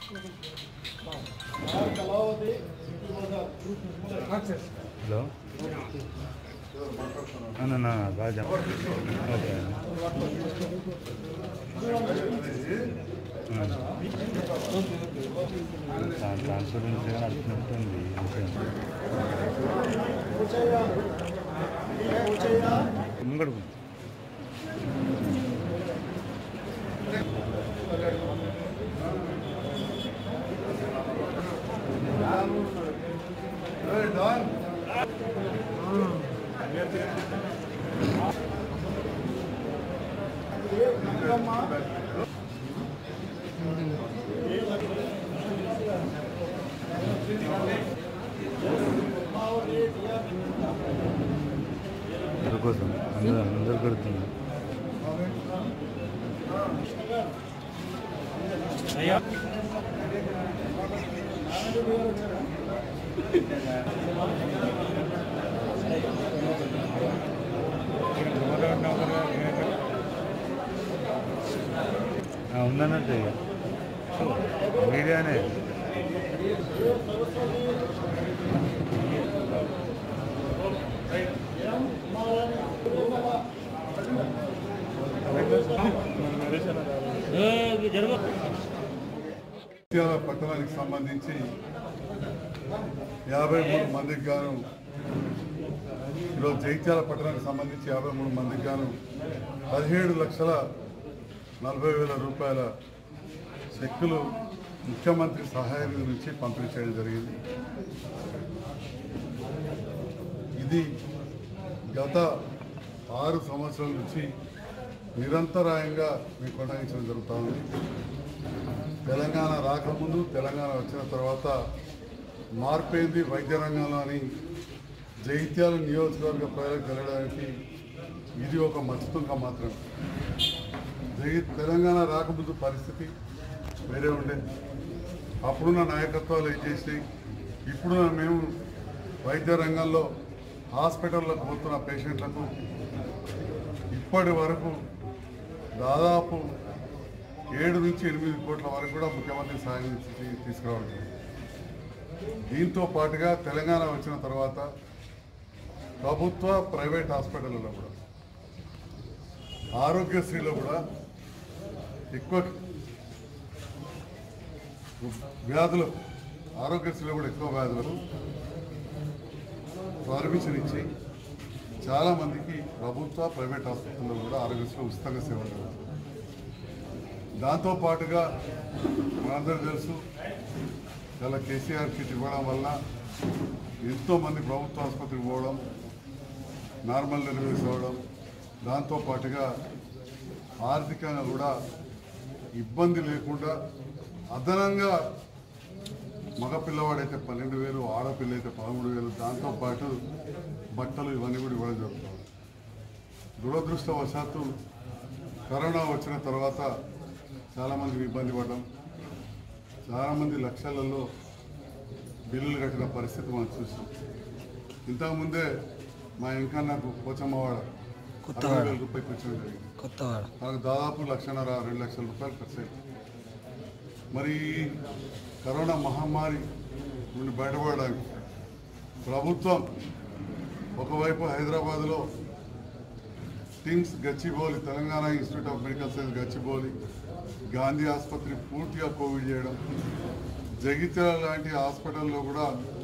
Hello అన్న రాజా okay transparency నడుస్తున్నట్టుంది ముంగడు అందరి కోసం అందరూ అందరు కడుతుంది ఉందన్నట్టు ఇక మీడియానే జగిత్యాల పట్టణానికి సంబంధించి యాభై మూడు మందికి గాను ఈరోజు జగిత్యాల పట్టణానికి సంబంధించి యాభై మూడు మందికి గాను పదిహేడు లక్షల నలభై వేల రూపాయల చెక్కులు ముఖ్యమంత్రి సహాయ నిధి నుంచి పంపిణీ చేయడం జరిగింది ఇది గత ఆరు సంవత్సరాల నుంచి నిరంతరాయంగా మేము కొనసాగించడం జరుగుతూ ఉంది తెలంగాణ రాకముందు తెలంగాణ వచ్చిన తర్వాత మార్పైంది వైద్య రంగంలో అని జైత్యాల నియోజకవర్గ ప్రజలకు తెలియడానికి ఇది ఒక మచ్చుతుంక మాత్రమే జై తెలంగాణ రాకముందు పరిస్థితి వేరే ఉండే అప్పుడున్న నాయకత్వాలు ఏం చేసినాయి ఇప్పుడున్న మేము వైద్య రంగంలో హాస్పిటల్లకు పోతున్న పేషెంట్లకు ఇప్పటి వరకు దాదాపు ఏడు నుంచి ఎనిమిది కోట్ల వరకు కూడా ముఖ్యమంత్రి సాయం నుంచి తీసుకురావడం జరిగింది. దీంతో పాటుగా తెలంగాణ వచ్చిన తర్వాత ప్రభుత్వ ప్రైవేట్ హాస్పిటల్లో కూడా ఆరోగ్యశ్రీలో కూడా ఎక్కువ వ్యాధులు ఆరోగ్యశ్రీలో కూడా ఎక్కువ వ్యాధులకు పర్మిషన్ ఇచ్చి చాలామందికి ప్రభుత్వ ప్రైవేట్ హాస్పిటల్లో కూడా ఆరోగ్యశ్రీ ఉచితంగా సేవలు జరుగుతుంది దాంతో పాటుగా మనందరూ తెలుసు ఇలా కేసీఆర్ కిట్ ఇవ్వడం వల్ల ఎంతోమంది ప్రభుత్వ ఆసుపత్రికి పోవడం నార్మల్ డెలివరీస్ అవ్వడం దాంతో పాటుగా ఆర్థికంగా కూడా ఇబ్బంది లేకుండా అదనంగా మగ పిల్లవాడైతే పన్నెండు వేలు ఆడపిల్ల అయితే పదమూడు వేలు దాంతోపాటు బట్టలు ఇవన్నీ కూడా ఇవ్వడం జరుగుతుంది దురదృష్టవశాత్తు కరోనా వచ్చిన తర్వాత చాలామంది ఇబ్బంది పడ్డాం చాలామంది లక్షలలో బిల్లులు కట్టిన పరిస్థితి మనం చూసాం ఇంతకుముందే మా ఇంకా నాకు పోచమ్మవాడ అరవై వేల రూపాయలు ఖర్చు జరిగింది కొత్తవాడ నాకు దాదాపు లక్షన్నర రెండు లక్షల రూపాయలు ఖర్చు అయింది మరి ఈ కరోనా మహమ్మారి నుండి బయటపడడానికి ప్రభుత్వం ఒకవైపు హైదరాబాద్లో TIMS Gachibowli Telangana institute of medical science Gachibowli Gandhi ఆసుపత్రి పూర్తిగా కోవిడ్ చేయడం జగిత్యాల లాంటి హాస్పిటల్లో కూడా